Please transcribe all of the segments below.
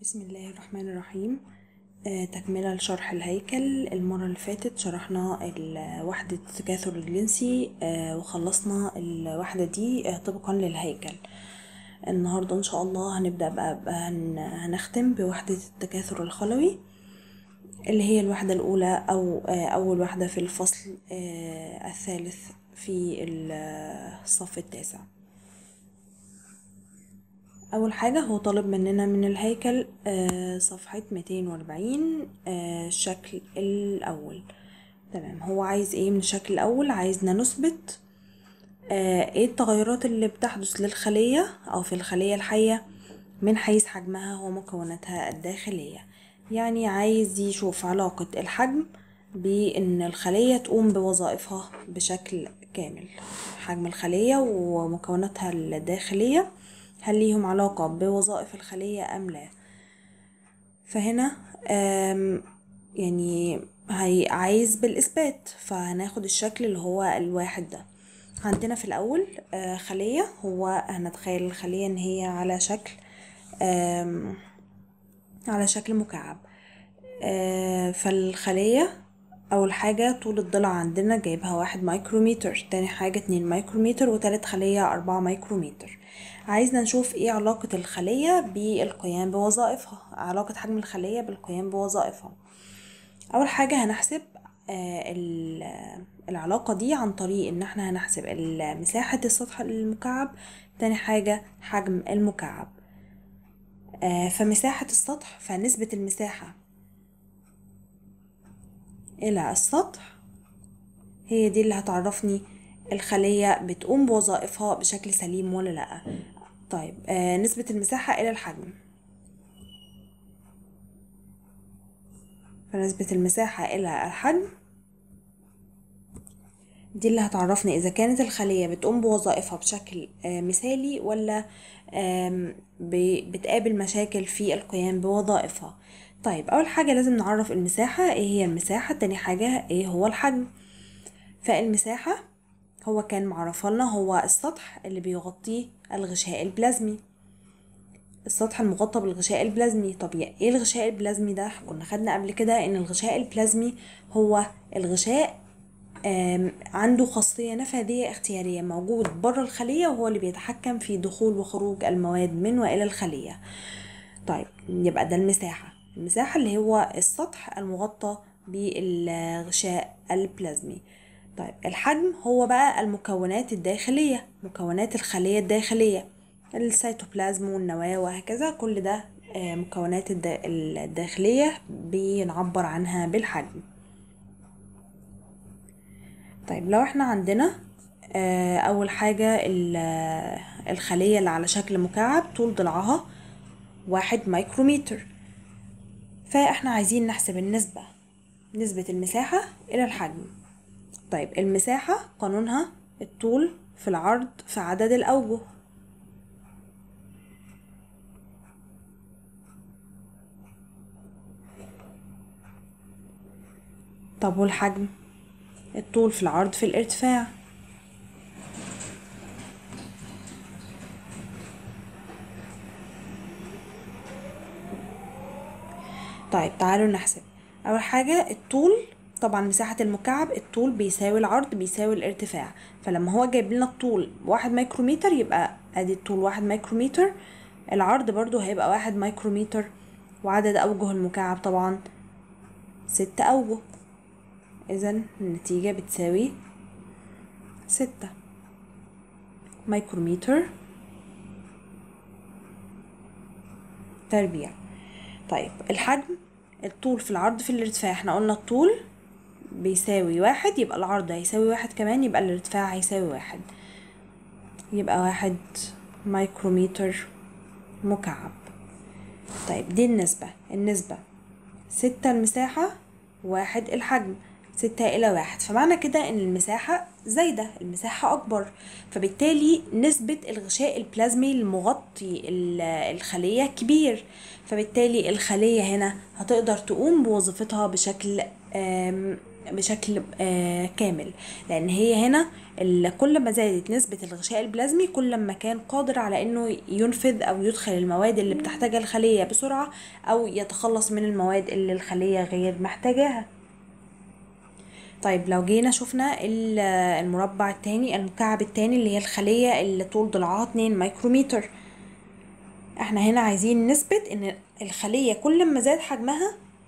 بسم الله الرحمن الرحيم آه، تكملة لشرح الهيكل المرة اللي فاتت شرحنا ال- وحدة التكاثر الجنسي آه، وخلصنا الوحدة دي آه، طبقا للهيكل النهاردة إن شاء الله هنبدأ بقى, بقى هن- هنختم بوحدة التكاثر الخلوي اللي هي الوحدة الأولى أو آه، أول وحدة في الفصل آه، الثالث في الصف التاسع أول حاجة هو طالب مننا من الهيكل آه، صفحة 240 آه، الشكل الأول تمام هو عايز ايه من الشكل الأول عايزنا نثبت آه، ايه التغيرات اللي بتحدث للخلية أو في الخلية الحية من حيث حجمها ومكوناتها الداخلية يعني عايز يشوف علاقة الحجم بإن الخلية تقوم بوظائفها بشكل كامل حجم الخلية ومكوناتها الداخلية هل ليهم علاقة بوظائف الخلية أم لا فهنا آم، يعني هي عايز بالإثبات فهناخد الشكل اللي هو الواحد ده عندنا في الأول آه، خلية هو هنتخيل الخلية إن هي على شكل آم، على شكل مكعب آه، فالخلية أول حاجة طول الضلع عندنا جايبها واحد مايكروميتر تاني حاجة اتنين مايكروميتر وتالت خلية أربعة مايكروميتر عايزنا نشوف ايه علاقة الخلية بالقيام بوظائفها علاقة حجم الخلية بالقيام بوظائفها أول حاجة هنحسب آه، ال- العلاقة دي عن طريق إن احنا هنحسب ال- مساحة السطح المكعب تاني حاجة حجم المكعب آه، فمساحة السطح فنسبة المساحة إلى السطح هي دي اللي هتعرفني الخلية بتقوم بوظائفها بشكل سليم ولا لأ طيب آه نسبة المساحة إلى الحجم فنسبة المساحة إلى الحجم دي اللي هتعرفني إذا كانت الخلية بتقوم بوظائفها بشكل آه مثالي ولا آم، ب- بتقابل مشاكل في القيام بوظائفها طيب أول حاجة لازم نعرف المساحة إيه هي المساحة تاني حاجة إيه هو الحجم فالمساحة هو كان معرفها لنا هو السطح اللي بيغطيه الغشاء البلازمي السطح المغطى بالغشاء البلازمي طب يا- ايه الغشاء البلازمي ده كنا خدنا قبل كده ان الغشاء البلازمي هو الغشاء آم، عنده خاصية نفاذية اختيارية موجود بره الخلية وهو اللي بيتحكم في دخول وخروج المواد من وإلى الخلية طيب يبقى ده المساحة المساحة اللي هو السطح المغطى بالغشاء البلازمي طيب الحجم هو بقى المكونات الداخلية مكونات الخلية الداخلية السيتوبلازم والنواة وهكذا كل ده آه، مكونات الدا- الداخلية بنعبر عنها بالحجم طيب لو احنا عندنا آه، أول حاجة ال- الخلية اللي على شكل مكعب طول ضلعها واحد مايكروميتر فاحنا عايزين نحسب النسبة نسبة المساحة إلى الحجم طيب المساحة قانونها الطول في العرض في عدد الأوجه طب والحجم الطول في العرض في الارتفاع طيب تعالوا نحسب أول حاجة الطول طبعا مساحة المكعب الطول بيساوي العرض بيساوي الارتفاع فلما هو جايب لنا الطول واحد مايكروميتر يبقى ادي الطول واحد مايكروميتر العرض برضو هيبقى واحد مايكروميتر وعدد أوجه المكعب طبعا ست أوجه إذا النتيجة بتساوي ستة مايكروميتر تربيع طيب الحجم الطول في العرض في الارتفاع احنا قلنا الطول بيساوي واحد يبقى العرض هيساوي واحد كمان يبقى الارتفاع هيساوي واحد يبقى واحد مايكروميتر مكعب طيب دي النسبة النسبة ستة المساحة واحد الحجم ستة إلى واحد فمعنى كده إن المساحة زايدة المساحة أكبر فبالتالي نسبة الغشاء البلازمي المغطي ال- الخلية كبير فبالتالي الخلية هنا هتقدر تقوم بوظيفتها بشكل آم، بشكل آه كامل لان هي هنا ال- كل ما زادت نسبة الغشاء البلازمي كل ما كان قادر على انه ينفذ او يدخل المواد اللي بتحتاجها الخلية بسرعة او يتخلص من المواد اللي الخلية غير محتاجاها طيب لو جينا شفنا ال- المربع التاني المكعب التاني اللي هي الخلية اللي طول ضلعها 2 مايكروميتر احنا هنا عايزين نثبت ان الخلية كل ما زاد حجمها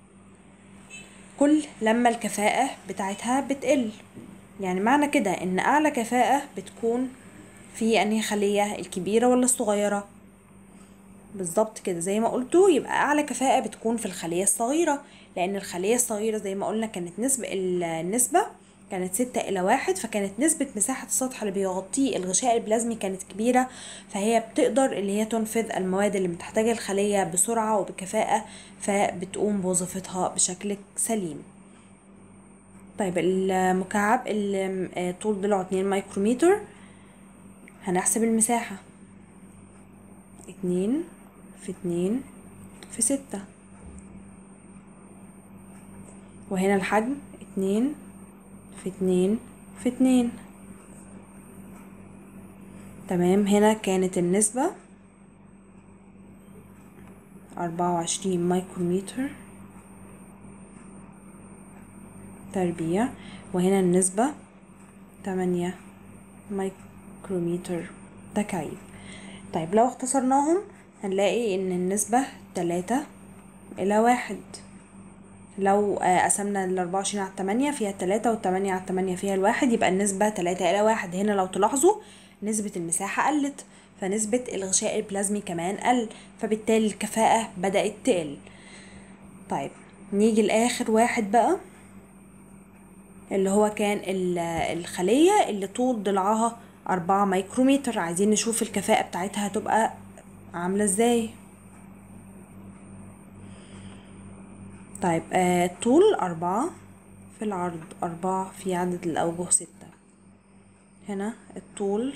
كل لما الكفاءة بتاعتها بتقل يعني معنى كده ان اعلى كفاءة بتكون في انهي خلية الكبيرة ولا الصغيرة بالظبط كده زي ما قلتوا يبقى اعلى كفاءة بتكون في الخلية الصغيرة لان الخلية الصغيرة زي ما قلنا كانت نسبة النسبة كانت ستة إلى واحد فكانت نسبة مساحة السطح اللي بيغطيه الغشاء البلازمي كانت كبيرة فهي بتقدر اللي هي تنفذ المواد اللي محتاجة الخلية بسرعة وبكفاءة فبتقوم بوظيفتها بشكل سليم طيب المكعب اللي آه، طول ضلعه 2 مايكروميتر هنحسب المساحة اتنين في اتنين في ستة وهنا الحجم اتنين في اتنين في اتنين تمام هنا كانت النسبة أربعة وعشرين مايكروميتر تربيع وهنا النسبة تمانية مايكروميتر تكعيب طيب لو اختصرناهم هنلاقي ان النسبة تلاتة الى واحد لو آه، قسمنا ال 24 على 8 فيها 3 وال 8 على 8 فيها الواحد يبقى النسبة 3 إلى واحد هنا لو تلاحظوا نسبة المساحة قلت فنسبة الغشاء البلازمي كمان قل فبالتالي الكفاءة بدأت تقل طيب نيجي لآخر واحد بقى اللي هو كان ال- الخلية اللي طول ضلعها أربعة مايكرومتر عايزين نشوف الكفاءة بتاعتها هتبقى عاملة ازاي طيب آه طول أربعة في العرض أربعة في عدد الأوجه ستة هنا الطول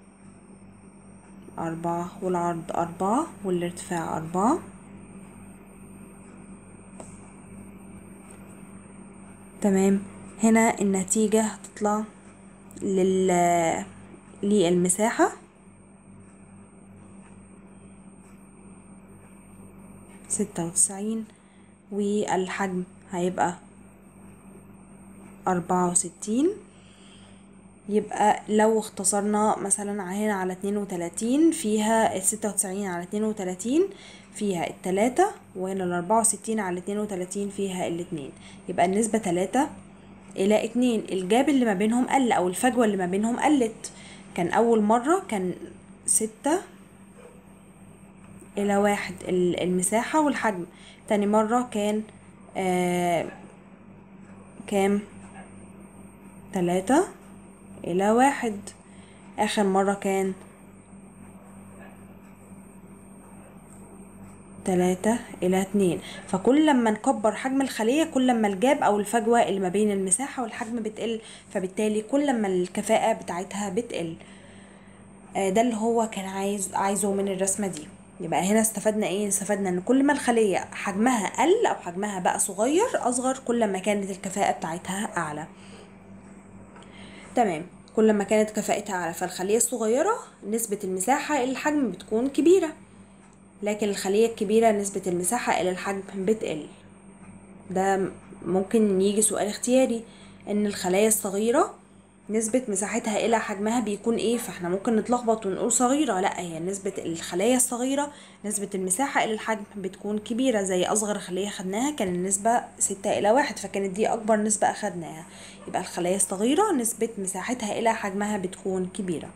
أربعة والعرض أربعة والارتفاع أربعة تمام هنا النتيجة هتطلع لل للمساحة ستة وتسعين والحجم هيبقى أربعة وستين يبقى لو اختصرنا مثلا هنا على اتنين وتلاتين فيها الستة وتسعين على اتنين وتلاتين فيها التلاتة وهنا الأربعة وستين على اتنين وتلاتين فيها الاتنين يبقى النسبة تلاتة إلى اتنين الجاب اللي ما بينهم قل أو الفجوة اللي ما بينهم قلت كان أول مرة كان ستة إلى واحد ال- المساحة والحجم تاني مرة كان آه كام تلاتة إلى واحد آخر مرة كان تلاتة إلى اتنين فكل لما نكبر حجم الخلية كل لما الجاب أو الفجوة اللي ما بين المساحة والحجم بتقل فبالتالي كل لما الكفاءة بتاعتها بتقل آه، ده اللي هو كان عايز عايزه من الرسمة دي يبقى هنا استفدنا ايه استفدنا ان كل ما الخلية حجمها قل او حجمها بقى صغير اصغر كل ما كانت الكفاءة بتاعتها اعلى تمام كل ما كانت كفاءتها اعلى فالخلية الصغيرة نسبة المساحة الى الحجم بتكون كبيرة لكن الخلية الكبيرة نسبة المساحة الى الحجم بتقل ده ممكن يجي سؤال اختياري ان الخلايا الصغيرة نسبة مساحتها إلى حجمها بيكون إيه فإحنا ممكن نتلخبط ونقول صغيرة لأ هي نسبة الخلايا الصغيرة نسبة المساحة إلى الحجم بتكون كبيرة زي أصغر خلية خدناها كان النسبة ستة إلى واحد فكانت دي أكبر نسبة أخدناها يبقى الخلايا الصغيرة نسبة مساحتها إلى حجمها بتكون كبيرة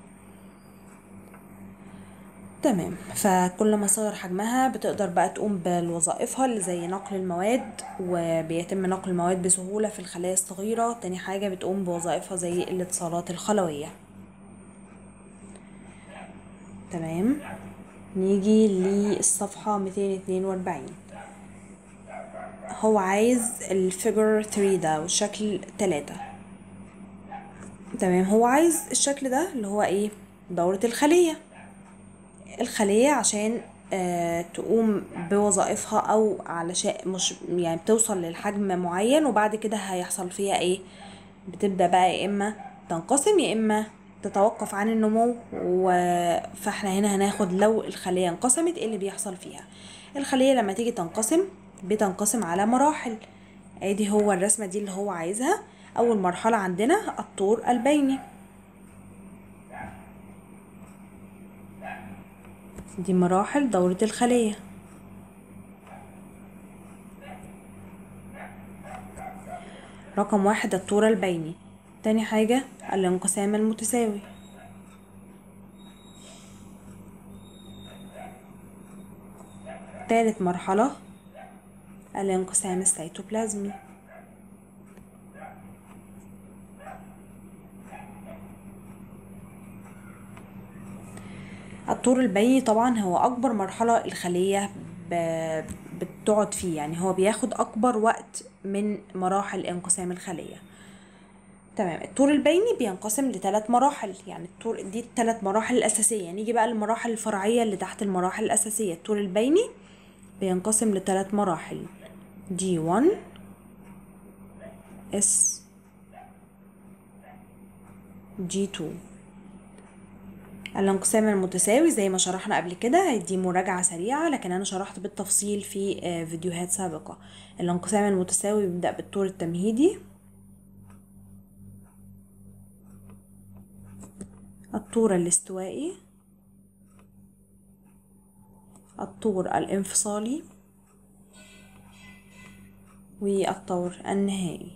تمام فكل ما صغر حجمها بتقدر بقى تقوم بوظائفها اللي زي نقل المواد وبيتم نقل المواد بسهولة في الخلايا الصغيرة تاني حاجة بتقوم بوظائفها زي الاتصالات الخلوية تمام نيجي للصفحة 242 هو عايز الفيجر 3 ده والشكل 3 تمام هو عايز الشكل ده اللي هو ايه دورة الخلية الخلية عشان آه تقوم بوظائفها او علشان مش يعني بتوصل للحجم معين وبعد كده هيحصل فيها ايه بتبدأ بقى يا اما تنقسم يا اما تتوقف عن النمو و... فاحنا هنا هناخد لو الخلية انقسمت ايه اللي بيحصل فيها الخلية لما تيجي تنقسم بتنقسم على مراحل ادي هو الرسمة دي اللي هو عايزها اول مرحلة عندنا الطور البيني دي مراحل دورة الخلية رقم واحد الطور البيني تاني حاجة الانقسام المتساوي تالت مرحلة الانقسام السيتوبلازمي الطور البيني طبعا هو أكبر مرحلة الخلية ب- بتقعد فيه يعني هو بياخد أكبر وقت من مراحل انقسام الخلية تمام الطور البيني بينقسم لثلاث مراحل يعني الطور دي الثلاث مراحل الأساسية نيجي بقى للمراحل الفرعية اللي تحت المراحل الأساسية الطور البيني بينقسم لثلاث مراحل G1 S G2 الانقسام المتساوي زي ما شرحنا قبل كده دي مراجعة سريعة لكن أنا شرحت بالتفصيل في آه، فيديوهات سابقة الانقسام المتساوي بيبدأ بالطور التمهيدي الطور الاستوائي الطور الانفصالي والطور النهائي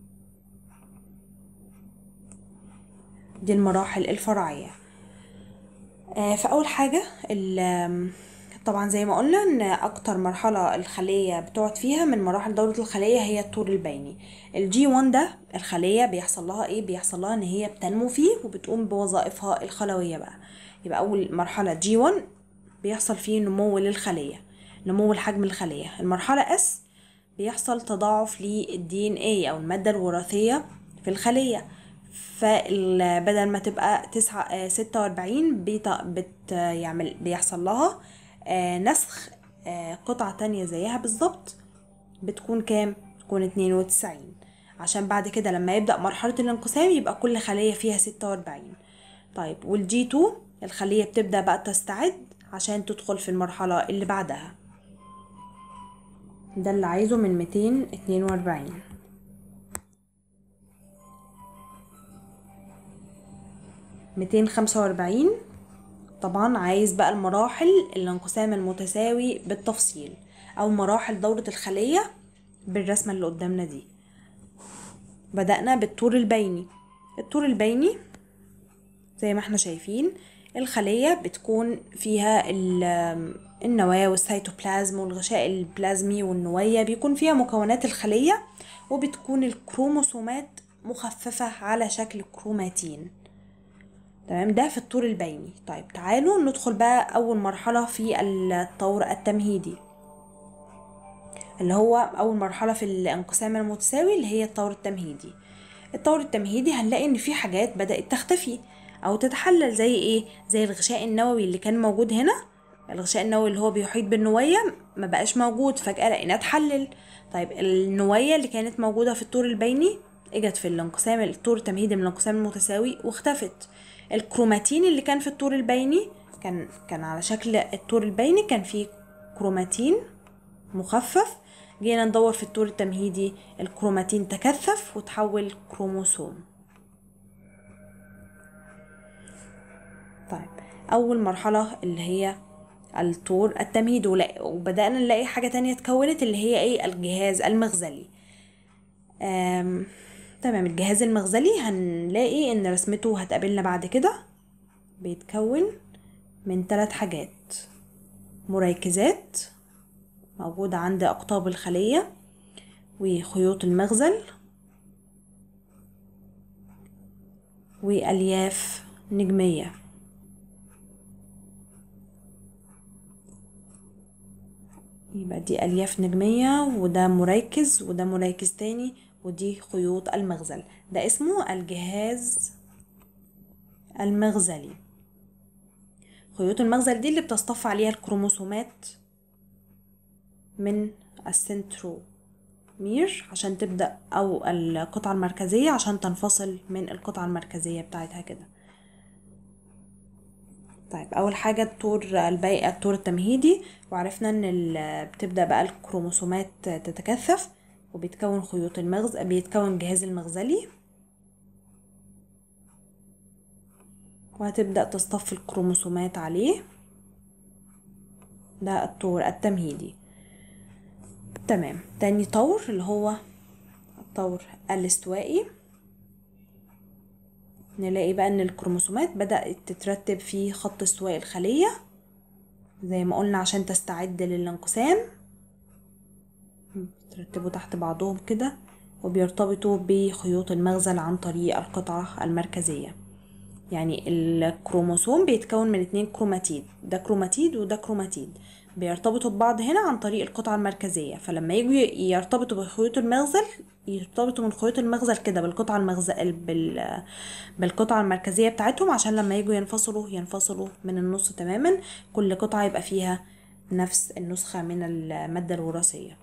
دي المراحل الفرعية آه، فأول حاجة ال- آم، طبعا زي ما قلنا ان اكتر مرحلة الخلية بتقعد فيها من مراحل دورة الخلية هي الطور البيني الجي 1 ده الخلية بيحصل لها ايه بيحصل لها ان هي بتنمو فيه وبتقوم بوظائفها الخلوية بقى يبقى اول مرحلة جي 1 بيحصل فيه نمو للخلية نمو الحجم الخلية المرحلة اس بيحصل تضاعف للدي ان اي او المادة الوراثية في الخلية فبدل ما تبقى تسعة ستة وأربعين بت يعمل بيحصل لها آه، نسخ آه، قطعة تانية زيها بالظبط بتكون كام؟ بتكون اتنين وتسعين عشان بعد كده لما يبدأ مرحلة الانقسام يبقى كل خلية فيها ستة وأربعين طيب والجي تو الخلية بتبدأ بقى تستعد عشان تدخل في المرحلة اللي بعدها ده اللي عايزه من ميتين اتنين وأربعين ميتين خمسة وأربعين طبعا عايز بقى المراحل الانقسام المتساوي بالتفصيل أو مراحل دورة الخلية بالرسمة اللي قدامنا دي بدأنا بالطور البيني الطور البيني زي ما احنا شايفين الخلية بتكون فيها ال- النواة والسيتوبلازم والغشاء البلازمي والنوية بيكون فيها مكونات الخلية وبتكون الكروموسومات مخففة على شكل كروماتين تمام ده في الطور البيني طيب تعالوا ندخل بقى أول مرحلة في الطور التمهيدي اللي هو أول مرحلة في الانقسام المتساوي اللي هي الطور التمهيدي الطور التمهيدي هنلاقي إن في حاجات بدأت تختفي أو تتحلل زي إيه زي الغشاء النووي اللي كان موجود هنا الغشاء النووي اللي هو بيحيط بالنوايا ما بقاش موجود فجأة لقيناه اتحلل طيب النوايا اللي كانت موجودة في الطور البيني اجت في الانقسام الطور التمهيدي من الانقسام المتساوي واختفت الكروماتين اللي كان في الطور البيني كان كان على شكل الطور البيني كان فيه كروماتين مخفف جينا ندور في الطور التمهيدي الكروماتين تكثف وتحول كروموسوم طيب أول مرحلة اللي هي الطور التمهيدي ولا- وبدأنا نلاقي حاجة تانية اتكونت اللي هي ايه الجهاز المغزلي آم، تمام الجهاز المغزلي هنلاقي ان رسمته هتقابلنا بعد كده بيتكون من ثلاث حاجات مركزات موجودة عند أقطاب الخلية وخيوط المغزل وألياف نجمية يبقى دي ألياف نجمية وده مركز وده مركز تاني ودي خيوط المغزل ده اسمه الجهاز المغزلي خيوط المغزل دي اللي بتصطف عليها الكروموسومات من السنترومير عشان تبدأ أو القطعة المركزية عشان تنفصل من القطعة المركزية بتاعتها كده طيب أول حاجة الطور الباقي الطور التمهيدي وعرفنا إن ال- بتبدأ بقى الكروموسومات تتكثف وبيتكون خيوط المغز بيتكون الجهاز المغزلي وهتبدأ تصطف الكروموسومات عليه ده الطور التمهيدي تمام تاني طور اللي هو الطور الاستوائي نلاقي بقى ان الكروموسومات بدأت تترتب في خط استواء الخلية زي ما قلنا عشان تستعد للانقسام ترتبوا تحت بعضهم كده وبيرتبطوا بخيوط المغزل عن طريق القطعة المركزية يعني الكروموسوم بيتكون من اتنين كروماتيد ده كروماتيد وده كروماتيد بيرتبطوا ببعض هنا عن طريق القطعة المركزية فلما يجوا يرتبطوا بخيوط المغزل يرتبطوا من خيوط المغزل كده بالقطعة المغزل بال... بالقطعة المركزية بتاعتهم عشان لما يجوا ينفصلوا ينفصلوا من النص تماما كل قطعة يبقى فيها نفس النسخة من المادة الوراثية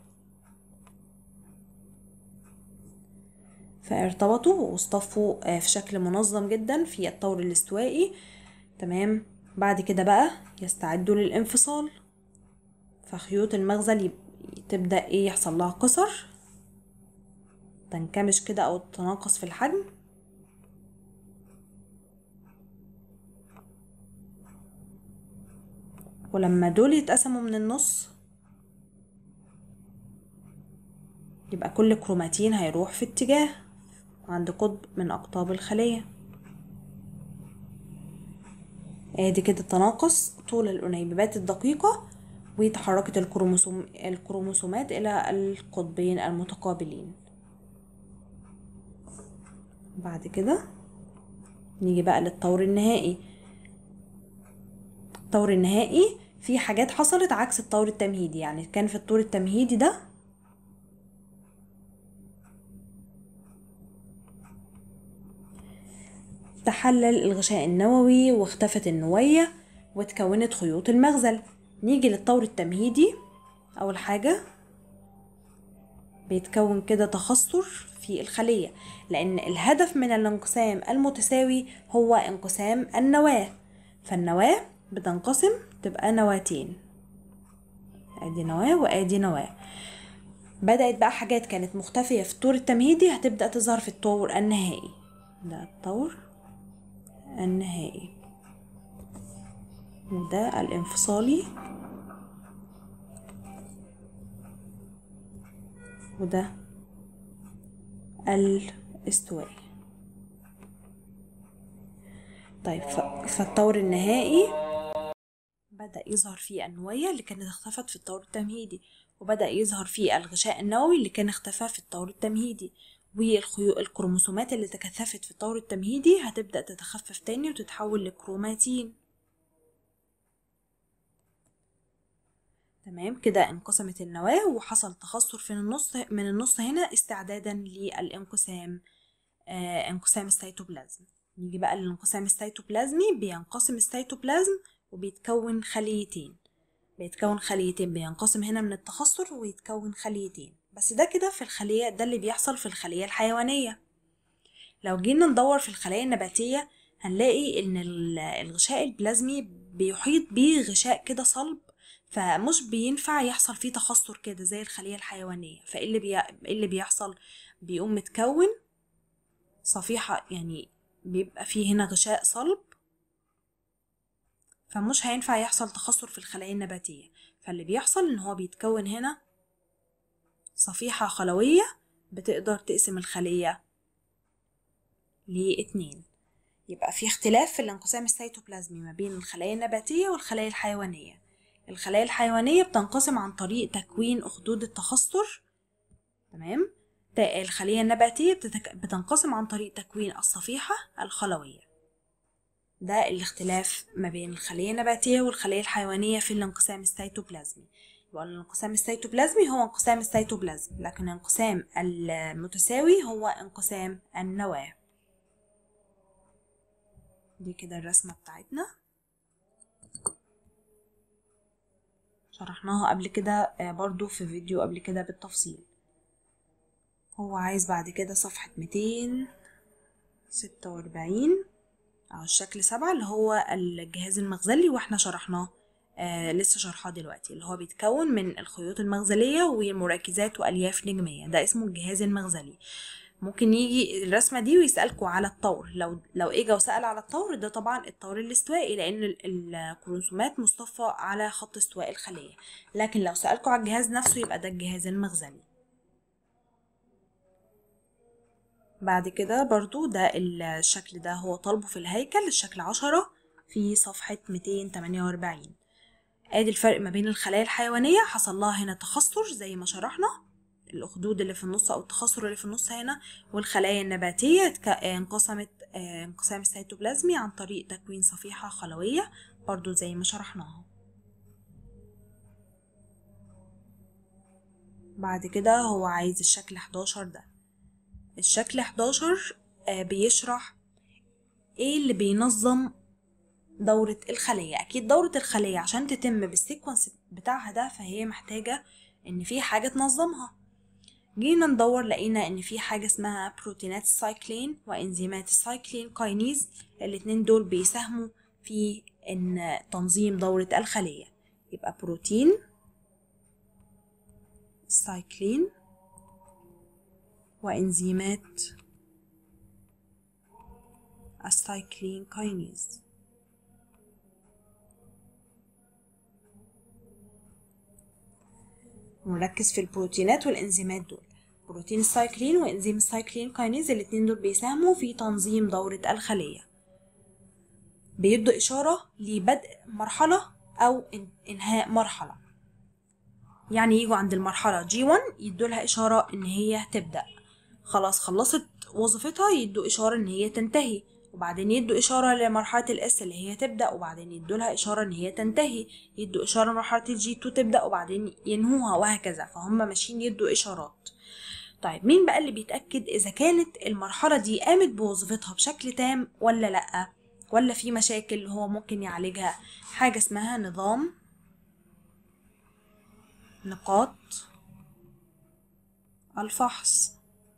فارتبطوا واصطفوا في شكل منظم جدا في الطور الاستوائي تمام بعد كده بقى يستعدوا للانفصال فخيوط المغزل يب... تبدأ ايه يحصل لها قصر تنكمش كده او تتناقص في الحجم ولما دول يتقسموا من النص يبقى كل كروماتين هيروح في اتجاه عند قطب من أقطاب الخلية ادي كده تناقص طول الأنيبيبات الدقيقة وتحركت الكروموسوم الكروموسومات إلى القطبين المتقابلين بعد كده نيجي بقى للطور النهائي الطور النهائي في حاجات حصلت عكس الطور التمهيدي يعني كان في الطور التمهيدي ده تحلل الغشاء النووي واختفت النوية وتكونت خيوط المغزل نيجي للطور التمهيدي أول حاجة بيتكون كده تخثر في الخلية لأن الهدف من الانقسام المتساوي هو انقسام النواة فالنواة بتنقسم تبقى نواتين ادي نواة وادي نواة بدأت بقى حاجات كانت مختفية في الطور التمهيدي هتبدأ تظهر في الطور النهائي ده الطور النهائي وده الانفصالي وده الاستوائي طيب فالطور النهائي بدأ يظهر فيه النوية اللي كانت اختفت في الطور التمهيدي وبدأ يظهر فيه الغشاء النووي اللي كان اختفى في الطور التمهيدي والكروموسومات اللي تكثفت في الطور التمهيدي هتبدأ تتخفف تاني وتتحول لكروماتين تمام كده انقسمت النواة وحصل تخثر في النص من النص هنا استعدادا للانقسام آه انقسام السيتوبلازم نيجي بقى للانقسام السيتوبلازمي بينقسم السيتوبلازم وبيتكون خليتين بيتكون خليتين بينقسم هنا من التخثر ويتكون خليتين بس ده كده في الخلية ده اللي بيحصل في الخلية الحيوانية لو جينا ندور في الخلايا النباتية هنلاقي ان الغشاء البلازمي بيحيط بيه غشاء كده صلب فمش بينفع يحصل فيه تخثر كده زي الخلية الحيوانية فايه اللي, بي... اللي بيحصل بيقوم متكون صفيحة يعني بيبقى فيه هنا غشاء صلب فمش هينفع يحصل تخثر في الخلايا النباتية فاللي بيحصل ان هو بيتكون هنا صفيحة خلوية بتقدر تقسم الخلية لاتنين يبقى في اختلاف في الانقسام السيتوبلازمي ما بين الخلايا النباتية والخلايا الحيوانية الخلايا الحيوانية بتنقسم عن طريق تكوين أخدود التخثر تمام الخلية النباتية بتتك... بتنقسم عن طريق تكوين الصفيحة الخلوية ده الاختلاف ما بين الخلية النباتية والخلية الحيوانية في الانقسام السيتوبلازمي يبقى الانقسام السيتوبلازمي هو انقسام السيتوبلازم لكن الانقسام المتساوي هو انقسام النواة دي كده الرسمة بتاعتنا شرحناها قبل كده آه، برضو في فيديو قبل كده بالتفصيل هو عايز بعد كده صفحة ميتين ستة وأربعين أو الشكل سبعة اللي هو الجهاز المغزلي واحنا شرحناه آه لسه شرحاه دلوقتي اللي هو بيتكون من الخيوط المغزلية ومركزات وألياف نجمية ده اسمه الجهاز المغزلي ممكن يجي الرسمة دي ويسألكوا على الطور لو لو اجا وسأل على الطور ده طبعا الطور الاستوائي لأن ال- الكروموسومات مصطفى على خط استواء الخلية لكن لو سألكوا على الجهاز نفسه يبقى ده الجهاز المغزلي بعد كده برضو ده الشكل ده هو طالبه في الهيكل الشكل عشرة في صفحة 248 ادي الفرق ما بين الخلايا الحيوانية حصل لها هنا تخثر زي ما شرحنا الأخدود اللي في النص أو التخثر اللي في النص هنا والخلايا النباتية اتك- انقسمت آه، انقسام السيتوبلازمي عن طريق تكوين صفيحة خلوية برضو زي ما شرحناها بعد كده هو عايز الشكل 11 ده الشكل 11 آه، بيشرح ايه اللي بينظم دورة الخلية أكيد دورة الخلية عشان تتم بالسيكونس بتاعها ده فهي محتاجة إن في حاجة تنظمها جينا ندور لقينا إن في حاجة اسمها بروتينات السايكلين وإنزيمات السايكلين كاينيز الاتنين دول بيساهموا في إن تنظيم دورة الخلية يبقى بروتين سايكلين وإنزيمات السايكلين كاينيز ونركز في البروتينات والانزيمات دول بروتين السايكلين وانزيم السايكلين كاينيز الاتنين دول بيساهموا في تنظيم دورة الخلية بيدوا إشارة لبدء مرحلة أو إن- إنهاء مرحلة يعني يجوا عند المرحلة G1 يدوا لها إشارة إن هي تبدأ خلاص خلصت وظيفتها يدوا إشارة إن هي تنتهي وبعدين يدوا إشارة لمرحلة الإس اللي هي تبدأ وبعدين يدوا لها إشارة إن هي تنتهي يدوا إشارة لمرحلة الجي 2 تبدأ وبعدين ينهوها وهكذا فهم ماشيين يدوا إشارات طيب مين بقى اللي بيتأكد إذا كانت المرحلة دي قامت بوظيفتها بشكل تام ولا لأ ولا في مشاكل هو ممكن يعالجها حاجة اسمها نظام نقاط الفحص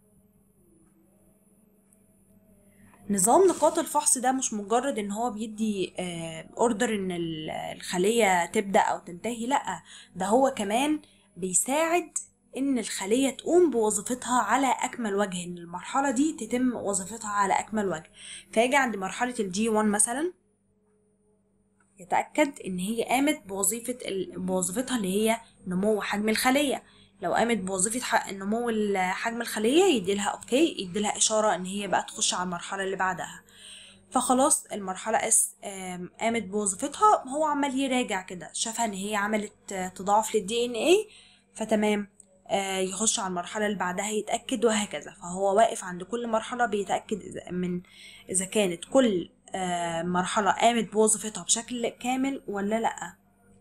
نظام نقاط الفحص ده مش مجرد ان هو بيدي اوردر ان ال- الخلية تبدأ او تنتهي لا ده هو كمان بيساعد ان الخلية تقوم بوظيفتها على اكمل وجه ان المرحلة دي تتم وظيفتها على اكمل وجه فيجي عند مرحلة الجي 1 مثلا يتأكد ان هي قامت بوظيفة ال- بوظيفتها اللي هي نمو حجم الخلية لو قامت بوظيفة ح- نمو ال- حجم الخلية يديلها اوكي يديلها اشارة ان هي بقى تخش على المرحلة اللي بعدها فخلاص المرحلة اس آم، قامت بوظيفتها هو عمال يراجع كده شافها ان هي عملت آه، تضاعف للدي ان ايه فتمام آه، يخش على المرحلة اللي بعدها يتأكد وهكذا فهو واقف عند كل مرحلة بيتأكد إذا- من إذا كانت كل آه، مرحلة قامت بوظيفتها بشكل كامل ولا لأ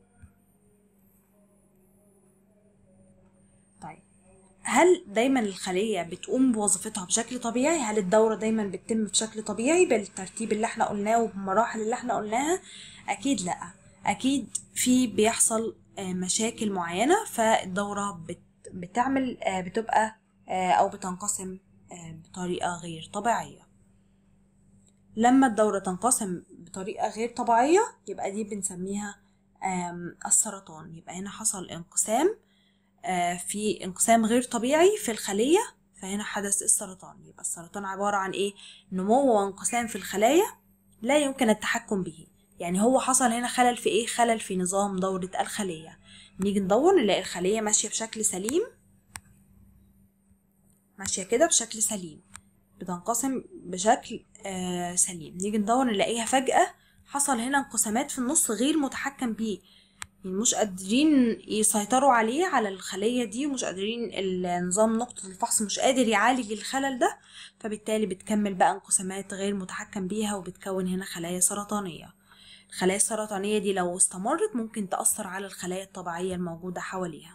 طيب هل دايما الخلية بتقوم بوظيفتها بشكل طبيعي؟ هل الدورة دايما بتتم بشكل طبيعي بالترتيب اللي احنا قلناه وبالمراحل اللي احنا قلناها؟ أكيد لأ أكيد في بيحصل آه، مشاكل معينة فالدورة بت بتعمل آه، بتبقى آه، أو بتنقسم آه، بطريقة غير طبيعية لما الدورة تنقسم بطريقة غير طبيعية يبقى دي بنسميها آم، السرطان يبقى هنا حصل انقسام آه، في انقسام غير طبيعي في الخلية فهنا حدث السرطان يبقى السرطان عبارة عن ايه نمو وانقسام في الخلايا لا يمكن التحكم به يعني هو حصل هنا خلل في ايه خلل في نظام دورة الخلية نيجي ندور نلاقي الخلية ماشية بشكل سليم ماشية كده بشكل سليم بتنقسم بشكل آه سليم نيجي ندور نلاقيها فجأة حصل هنا انقسامات في النص غير متحكم بيه يعني مش قادرين يسيطروا عليه على الخلية دي ومش قادرين النظام نقطة الفحص مش قادر يعالج الخلل ده فبالتالي بتكمل بقى انقسامات غير متحكم بيها وبتكون هنا خلايا سرطانية الخلايا السرطانية دي لو استمرت ممكن تأثر على الخلايا الطبيعية الموجودة حواليها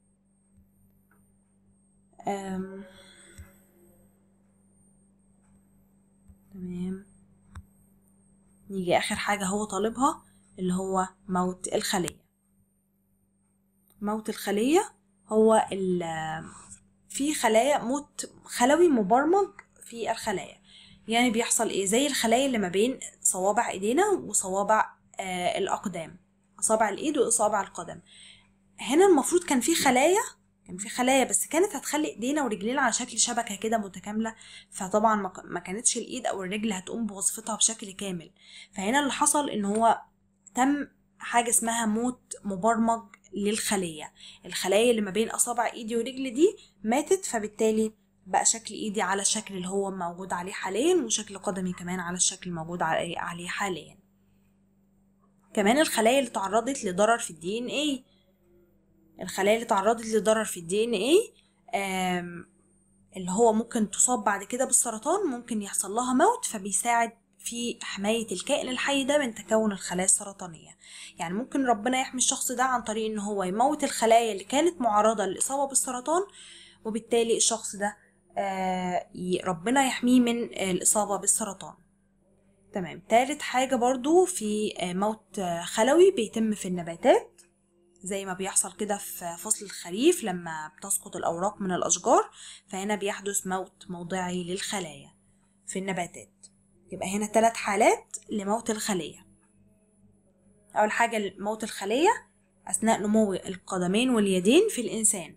أم. تمام نيجي آخر حاجة هو طالبها اللي هو موت الخلية موت الخلية هو في خلايا موت خلوي مبرمج في الخلايا يعني بيحصل ايه زي الخلايا اللي ما بين صوابع ايدينا وصوابع آه الاقدام اصابع الايد واصابع القدم هنا المفروض كان في خلايا كان في خلايا بس كانت هتخلي ايدينا ورجلينا على شكل شبكه كده متكامله فطبعا ما كانتش الايد او الرجل هتقوم بوظيفتها بشكل كامل فهنا اللي حصل ان هو تم حاجه اسمها موت مبرمج للخليه الخلايا اللي ما بين اصابع ايدي ورجلي دي ماتت فبالتالي بقى شكل ايدي على الشكل اللي هو موجود عليه حاليا وشكل قدمي كمان على الشكل الموجود عليه حاليا كمان الخلايا اللي تعرضت لضرر في الدي ان ايه الخلايا اللي تعرضت لضرر في الدي ان ايه اللي هو ممكن تصاب بعد كده بالسرطان ممكن يحصل لها موت فبيساعد في حماية الكائن الحي ده من تكون الخلايا السرطانية يعني ممكن ربنا يحمي الشخص ده عن طريق ان هو يموت الخلايا اللي كانت معرضة للإصابة بالسرطان وبالتالي الشخص ده آه، ربنا يحميه من الإصابة بالسرطان تمام تالت حاجة برضو في آه، موت خلوي بيتم في النباتات زي ما بيحصل كده في فصل الخريف لما بتسقط الأوراق من الأشجار فهنا بيحدث موت موضعي للخلايا في النباتات يبقى هنا ثلاث حالات لموت الخلية أول حاجة موت الخلية أثناء نمو القدمين واليدين في الإنسان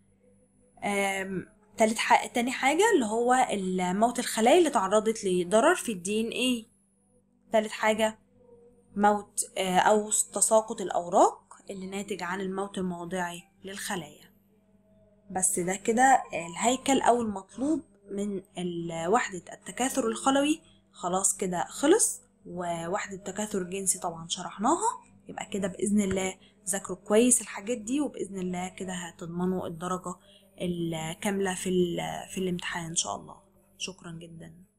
تالت حاجة تاني حاجة اللي هو موت الخلايا اللي تعرضت لضرر في الدي ان ايه تالت حاجة موت آه، أو تساقط الأوراق اللي ناتج عن الموت الموضعي للخلايا بس ده كده الهيكل أو المطلوب من وحدة التكاثر الخلوي خلاص كده خلص ووحدة التكاثر الجنسي طبعا شرحناها يبقى كده بإذن الله ذاكروا كويس الحاجات دي وبإذن الله كده هتضمنوا الدرجة الكاملة في, في الامتحان إن شاء الله شكرا جدا